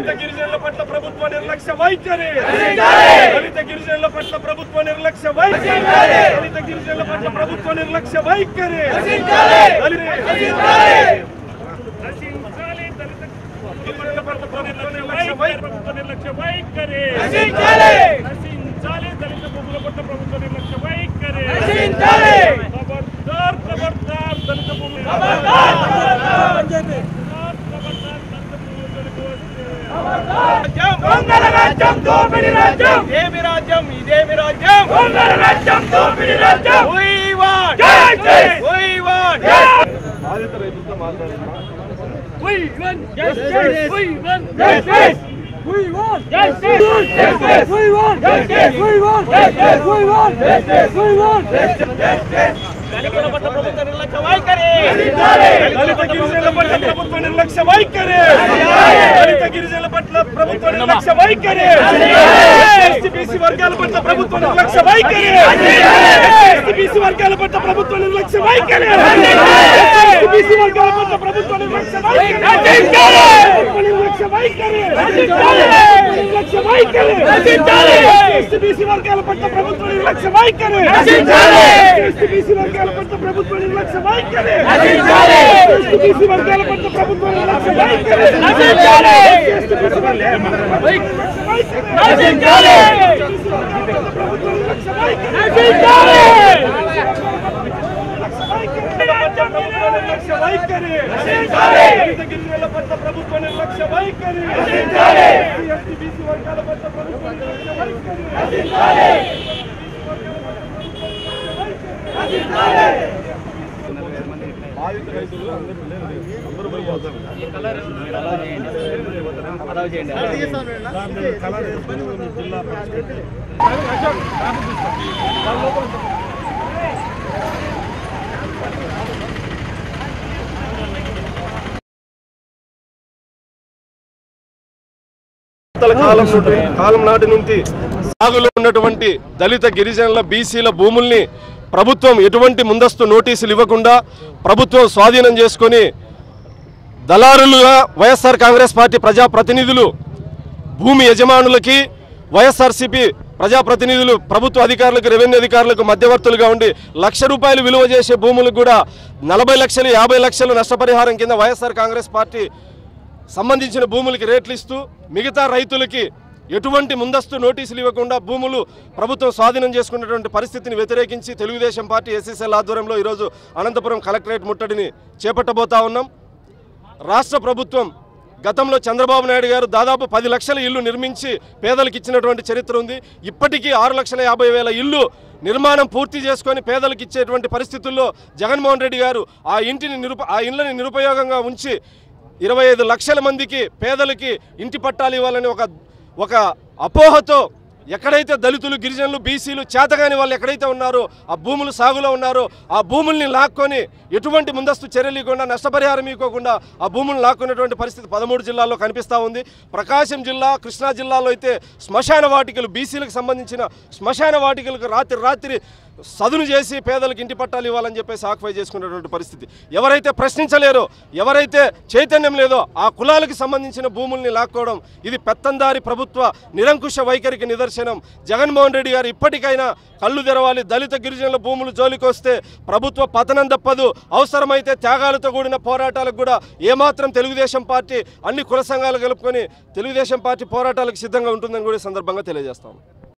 దళిత గిరిజనుల పట్ల ప్రభుత్వ నిర్లక్ష్య వైఖరి దళిత గిరిజనుల పట్ల ప్రభుత్వ నిర్లక్ష్య వైఖరి దళిత గిరిజనుల పట్ల ప్రభుత్వ నిర్లక్ష్య వైఖరి గిరిజనుల పట్ల ప్రభుత్వ నిర్లక్ష్య వైఖరి ప్రభుత్వ నిర్లక్ష్య వైఖరి నశించాలి! నశించాలి దళిత భూముల పట్ల ప్రభుత్వ నిర్లక్ష్య వైఖరి నశించాలి! ఖబర్దార్ ఖబర్దార్ దళిత భూములు ఖబర్దార్, ఖబర్దార్. ఖబర్దార్, ఖబర్దార్ దళిత భూములు దొరికి వస్తే దొంగల రాజ్యం దోపిడి రాజ్యం ఇదేమి రాజ్యం ఇదేమి రాజ్యం దొంగల రాజ్యం దోపిడి రాజ్యం We want! Justice! We want! బాధిత రైతులతో మాట్లాడుతున్నాం Justice! We want justice! Justice! We want justice! We want justice! We want justice! We want justice! దళితుల పట్ల ప్రభుత్వ నిర్లక్ష్య వైఖరి దళిత గిరిజనుల పట్ల ప్రభుత్వ నిర్లక్ష్య వైఖరి దళిత గిరిజనుల పట్ల ప్రభుత్వ నిర్లక్ష్య వైఖరి ఎస్టీ బీసీ వర్గాల పట్ల ప్రభుత్వ నిర్లక్ష్య వైఖరి ఎస్టీ బీసీ వర్గాల పట్ల ప్రభుత్వ నిర్లక్ష్య వైఖరి ఎస్టీ బీసీ వర్గాల పట్ల ప్రభుత్వ నిర్లక్ష్య వైఖరి ప్రభుత్వ నిర్లక్ష్య వైఖరి నిర్లక్ష్య వైఖరి ఎస్టీ బీసీ వర్గాల పట్ల ప్రభుత్వ నిర్లక్ష్య వైఖరి ఎస్టీ బీసీ వర్గాల పట్ల ప్రభుత్వ నిర్లక్ష్య వైఖరి ఎస్టీ బీసీ వర్గాల పట్ల ప్రభుత్వ నిర్లక్ష్య వైఖరి ఎస్టీ బీసీ వర్గాల పట్ల ప్రభుత్వ నిర్లక్ష్య వైఖరి నిర్లక్ష్య వైఖరి దళిత గిరిజనుల పట్ల ప్రభుత్వ నిర్లక్ష్య వైఖరి ఎస్టీ బీసీ వర్గాల పట్ల ప్రభుత్వ నిర్లక్ష్య వైఖరి బాధిత రైతులు అందరూ పోయిపోతారు కలర్ వేసుకొని జిల్లా పరిషత్ సంవత్సరాల కాలం నుండి కాలం నాటి నుండి సాగులో ఉన్నటువంటి దళిత గిరిజనుల బీసీల భూముల్ని ప్రభుత్వం ఎటువంటి ముందస్తు నోటీసులు ఇవ్వకుండా ప్రభుత్వం స్వాధీనం చేసుకొని దళారులుగా వైఎస్ఆర్ కాంగ్రెస్ పార్టీ ప్రజాప్రతినిధులు భూమి యజమానులకి వైఎస్ఆర్సీపీ ప్రజాప్రతినిధులు ప్రభుత్వ అధికారులకు రెవెన్యూ అధికారులకు మధ్యవర్తులుగా ఉండి లక్ష రూపాయలు విలువ చేసే భూములకు కూడా నలభై లక్షలు యాభై లక్షలు నష్టపరిహారం కింద వైఎస్ఆర్ కాంగ్రెస్ పార్టీ సంబంధించిన భూములకి రేట్లు ఇస్తూ మిగతా రైతులకి ఎటువంటి ముందస్తు నోటీసులు ఇవ్వకుండా భూములు ప్రభుత్వం స్వాధీనం చేసుకున్నటువంటి పరిస్థితిని వ్యతిరేకించి తెలుగుదేశం పార్టీ ఎస్ఎస్ఎల్ ఆధ్వర్యంలో ఈరోజు అనంతపురం కలెక్టరేట్ ముట్టడిని చేపట్టబోతా ఉన్నాం రాష్ట్ర ప్రభుత్వం గతంలో చంద్రబాబు నాయుడు గారు దాదాపు పది లక్షల ఇల్లు నిర్మించి పేదలకు ఇచ్చినటువంటి చరిత్ర ఉంది ఇప్పటికీ ఆరు లక్షల యాభై వేల ఇల్లు నిర్మాణం పూర్తి చేసుకొని పేదలకు ఇచ్చేటువంటి పరిస్థితుల్లో జగన్మోహన్ రెడ్డి గారు ఆ ఇంటిని నిరుప ఆ ఇళ్ళని నిరుపయోగంగా ఉంచి ఇరవై ఐదు లక్షల మందికి పేదలకి ఇంటి పట్టాలు ఇవ్వాలని ఒక ఒక అపోహతో ఎక్కడైతే దళితులు గిరిజనులు బీసీలు చేతగాని వాళ్ళు ఎక్కడైతే ఉన్నారో ఆ భూములు సాగులో ఉన్నారో ఆ భూముల్ని లాక్కొని ఎటువంటి ముందస్తు చర్యలు ఇవ్వకుండా నష్టపరిహారం ఇవ్వకుండా ఆ భూములు లాక్కున్నటువంటి పరిస్థితి పదమూడు జిల్లాల్లో కనిపిస్తూ ఉంది ప్రకాశం జిల్లా కృష్ణా జిల్లాలో అయితే శ్మశాన వాటికలు బీసీలకు సంబంధించిన శ్మశాన వాటికలకు రాత్రి రాత్రి సదును చేసి పేదలకు ఇంటి పట్టాలు ఇవ్వాలని చెప్పేసి ఆక్వై చేసుకున్నటువంటి పరిస్థితి ఎవరైతే ప్రశ్నించలేరో ఎవరైతే చైతన్యం లేదో ఆ కులాలకు సంబంధించిన భూముల్ని లాక్కోవడం ఇది పెత్తందారి ప్రభుత్వ నిరంకుశ వైఖరికి నిదర్శనం జగన్మోహన్ రెడ్డి గారు ఇప్పటికైనా కళ్ళు తెరవాలి దళిత గిరిజనుల భూములు జోలికి వస్తే ప్రభుత్వ పతనం తప్పదు అవసరమైతే త్యాగాలతో కూడిన పోరాటాలకు కూడా ఏమాత్రం తెలుగుదేశం పార్టీ అన్ని కుల సంఘాలు కలుపుకొని తెలుగుదేశం పార్టీ పోరాటాలకు సిద్ధంగా ఉంటుందని కూడా ఈ సందర్భంగా తెలియజేస్తాం